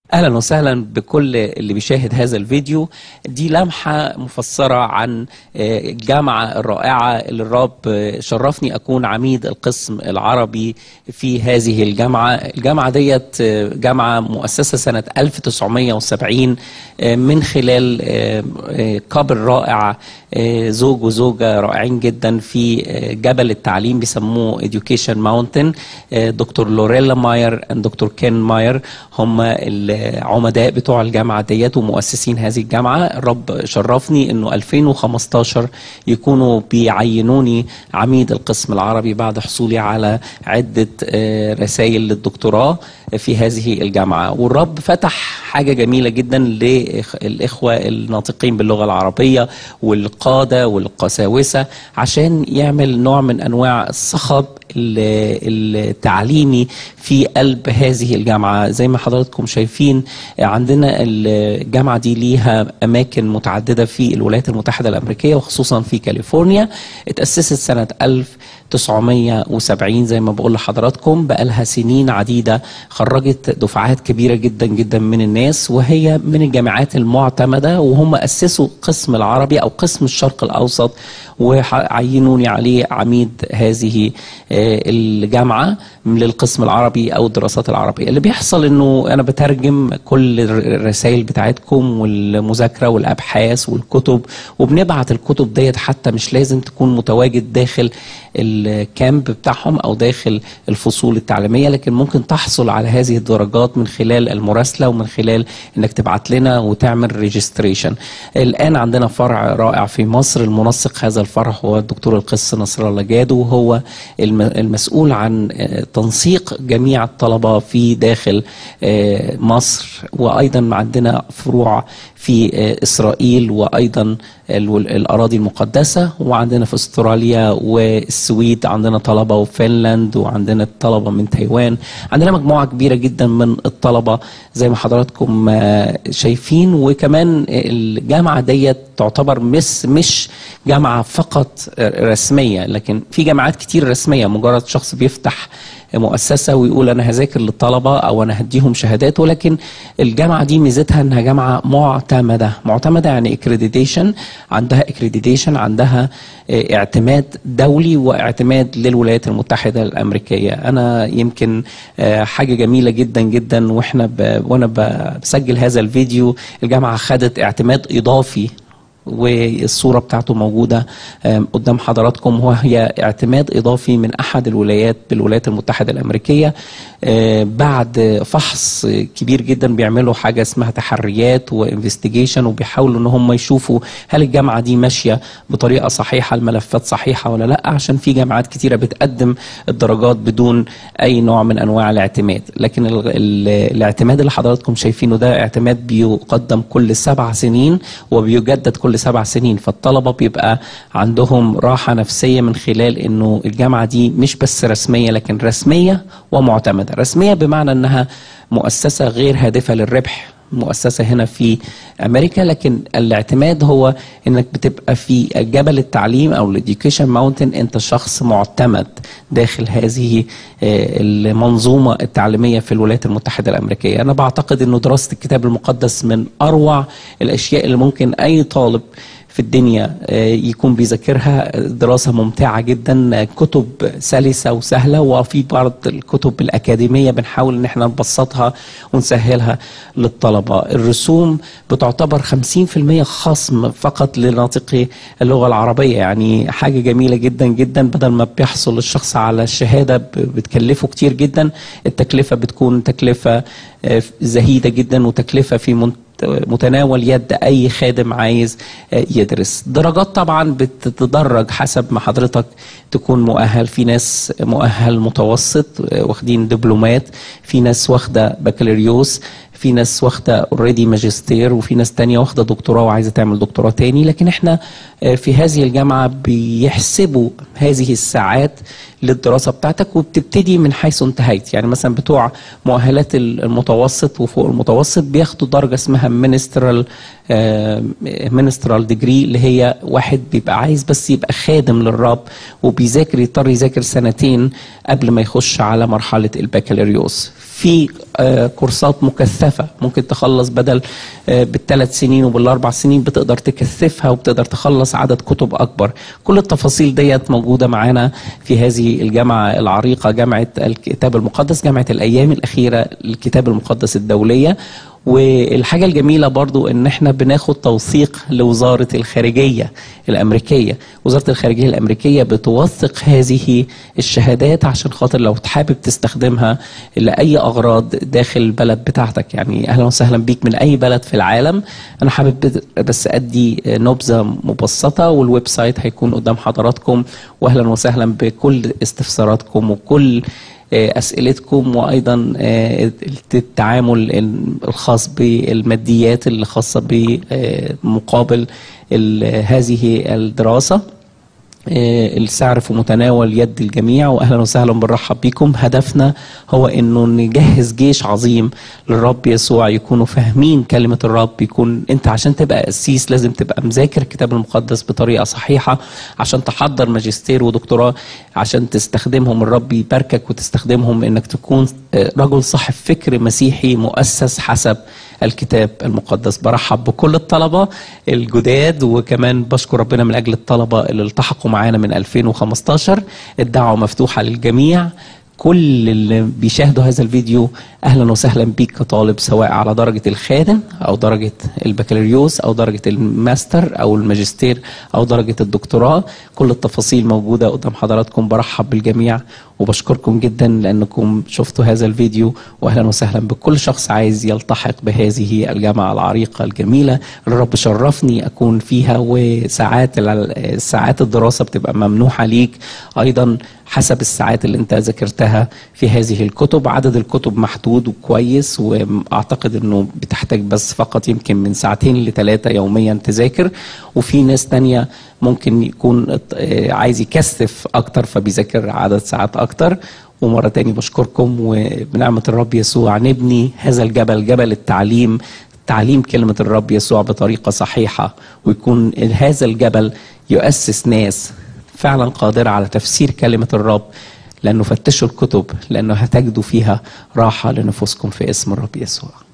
اهلا وسهلا بكل اللي بيشاهد هذا الفيديو دي لمحه مفسره عن الجامعه الرائعه اللي الرب شرفني اكون عميد القسم العربي في هذه الجامعه الجامعه ديت جامعه مؤسسه سنه 1970 من خلال كابل رائع زوج وزوجه رائعين جدا في جبل التعليم بيسموه education mountain دكتور لوريلا ماير دكتور كين ماير هم العمداء بتوع الجامعه ديت ومؤسسين هذه الجامعه الرب شرفني انه 2015 يكونوا بيعينوني عميد القسم العربي بعد حصولي على عده رسائل للدكتوراه في هذه الجامعه والرب فتح حاجه جميله جدا للاخوه الناطقين باللغه العربيه والقاده والقساوسه عشان يعمل نوع من انواع الصخب التعليمي في قلب هذه الجامعه زي ما حضراتكم شايفين عندنا الجامعه دي ليها اماكن متعدده في الولايات المتحده الامريكيه وخصوصا في كاليفورنيا اتاسست سنه 1970 زي ما بقول لحضراتكم بقالها سنين عديده خرجت دفعات كبيره جدا جدا من الناس وهي من الجامعات المعتمده وهم اسسوا قسم العربي او قسم الشرق الاوسط وعينوني عليه عميد هذه الجامعه للقسم العربي او الدراسات العربيه اللي بيحصل انه انا بترجم كل الرسائل بتاعتكم والمذاكره والابحاث والكتب وبنبعت الكتب ديت حتى مش لازم تكون متواجد داخل الكامب بتاعهم او داخل الفصول التعليميه لكن ممكن تحصل على هذه الدرجات من خلال المراسله ومن خلال انك تبعت لنا وتعمل ريجستريشن الان عندنا فرع رائع في مصر المنسق هذا الفرع هو الدكتور القس نصر الله جادو وهو المسؤول عن تنسيق جميع الطلبه في داخل مصر وايضا عندنا فروع في اسرائيل وايضا الاراضي المقدسه وعندنا في استراليا والسويد عندنا طلبه وفنلاند وعندنا طلبه من تايوان عندنا مجموعه كبيره جدا من الطلبه زي ما حضراتكم شايفين وكمان الجامعه ديت تعتبر مش مش جامعه فقط رسميه لكن في جامعات كتير رسميه مجرد شخص بيفتح مؤسسه ويقول انا هذاكر للطلبه او انا هديهم شهادات ولكن الجامعه دي ميزتها انها جامعه معتمده معتمده يعني اكريديتيشن عندها اكريديتيشن عندها اعتماد دولي واعتماد للولايات المتحده الامريكيه انا يمكن حاجه جميله جدا جدا واحنا ب... وانا بسجل هذا الفيديو الجامعه خدت اعتماد اضافي والصوره بتاعته موجوده قدام حضراتكم وهي اعتماد اضافي من احد الولايات بالولايات المتحده الامريكيه بعد فحص كبير جدا بيعملوا حاجه اسمها تحريات وانفستيجيشن وبيحاولوا ان هم يشوفوا هل الجامعه دي ماشيه بطريقه صحيحه الملفات صحيحه ولا لا عشان في جامعات كتيره بتقدم الدرجات بدون اي نوع من انواع الاعتماد لكن ال ال الاعتماد اللي حضراتكم شايفينه ده اعتماد بيقدم كل سبع سنين وبيجدد كل سبع سنين فالطلبه بيبقى عندهم راحه نفسيه من خلال انه الجامعه دي مش بس رسميه لكن رسميه ومعتمده رسميه بمعنى انها مؤسسه غير هادفه للربح مؤسسه هنا في امريكا لكن الاعتماد هو انك بتبقى في جبل التعليم او الاديوكيشن ماونتن انت شخص معتمد داخل هذه المنظومه التعليميه في الولايات المتحده الامريكيه انا بعتقد انه دراسه الكتاب المقدس من اروع الاشياء اللي ممكن اي طالب في الدنيا يكون بيذاكرها دراسة ممتعة جدا كتب سلسة وسهلة وفي بعض الكتب الأكاديمية بنحاول إن احنا نبسطها ونسهلها للطلبة الرسوم بتعتبر 50% خصم فقط لناطقي اللغة العربية يعني حاجة جميلة جدا جدا بدل ما بيحصل الشخص على الشهادة بتكلفه كتير جدا التكلفة بتكون تكلفة زهيدة جدا وتكلفة في منتهى متناول يد اي خادم عايز يدرس درجات طبعا بتتدرج حسب ما حضرتك تكون مؤهل في ناس مؤهل متوسط واخدين دبلومات في ناس واخده بكالوريوس في ناس واخده اوريدي ماجستير وفي ناس تانية واخده دكتوراه وعايزه تعمل دكتوراه تاني لكن احنا في هذه الجامعه بيحسبوا هذه الساعات للدراسه بتاعتك وبتبتدي من حيث انتهيت يعني مثلا بتوع مؤهلات المتوسط وفوق المتوسط بياخدوا درجه اسمها منسترال منسترال ديجري اللي هي واحد بيبقى عايز بس يبقى خادم للرب وبيذاكر يضطر يذاكر سنتين قبل ما يخش على مرحله البكالوريوس في آه، كورسات مكثفه ممكن تخلص بدل آه، بالثلاث سنين وبالاربع سنين بتقدر تكثفها وبتقدر تخلص عدد كتب اكبر كل التفاصيل ديت موجوده معانا في هذه الجامعه العريقه جامعه الكتاب المقدس جامعه الايام الاخيره للكتاب المقدس الدوليه والحاجة الجميلة برضو ان احنا بناخد توثيق لوزارة الخارجية الامريكية وزارة الخارجية الامريكية بتوثق هذه الشهادات عشان خاطر لو حابب تستخدمها لأي اغراض داخل البلد بتاعتك يعني اهلا وسهلا بيك من اي بلد في العالم انا حابب بس ادي نبذة مبسطة والويب سايت هيكون قدام حضراتكم واهلا وسهلا بكل استفساراتكم وكل اسئلتكم وايضا التعامل الخاص بالماديات اللي خاصه بمقابل هذه الدراسه السعر في متناول يد الجميع واهلا وسهلا بنرحب بكم هدفنا هو انه نجهز جيش عظيم للرب يسوع يكونوا فاهمين كلمه الرب يكون انت عشان تبقى قسيس لازم تبقى مذاكر الكتاب المقدس بطريقه صحيحه عشان تحضر ماجستير ودكتوراه عشان تستخدمهم الرب يباركك وتستخدمهم انك تكون رجل صاحب فكر مسيحي مؤسس حسب الكتاب المقدس برحب بكل الطلبة الجداد وكمان بشكر ربنا من أجل الطلبة اللي التحقوا معانا من 2015 الدعوة مفتوحة للجميع كل اللي بيشاهدوا هذا الفيديو اهلا وسهلا بيك كطالب سواء على درجه الخادم او درجه البكالوريوس او درجه الماستر او الماجستير او درجه الدكتوراه كل التفاصيل موجوده قدام حضراتكم برحب بالجميع وبشكركم جدا لانكم شفتوا هذا الفيديو واهلا وسهلا بكل شخص عايز يلتحق بهذه الجامعه العريقه الجميله الرب شرفني اكون فيها وساعات ساعات الدراسه بتبقى ممنوحه ليك ايضا حسب الساعات اللي انت ذاكرتها في هذه الكتب عدد الكتب محدود وكويس واعتقد انه بتحتاج بس فقط يمكن من ساعتين لثلاثه يوميا تذاكر وفي ناس تانية ممكن يكون عايز يكثف اكتر فبيذاكر عدد ساعات اكتر ومرة تاني بشكركم وبنعمة الرب يسوع نبني هذا الجبل جبل التعليم تعليم كلمة الرب يسوع بطريقة صحيحة ويكون هذا الجبل يؤسس ناس فعلا قادرة على تفسير كلمة الرب لأنه فتشوا الكتب لأنه هتجدوا فيها راحة لنفوسكم في اسم الرب يسوع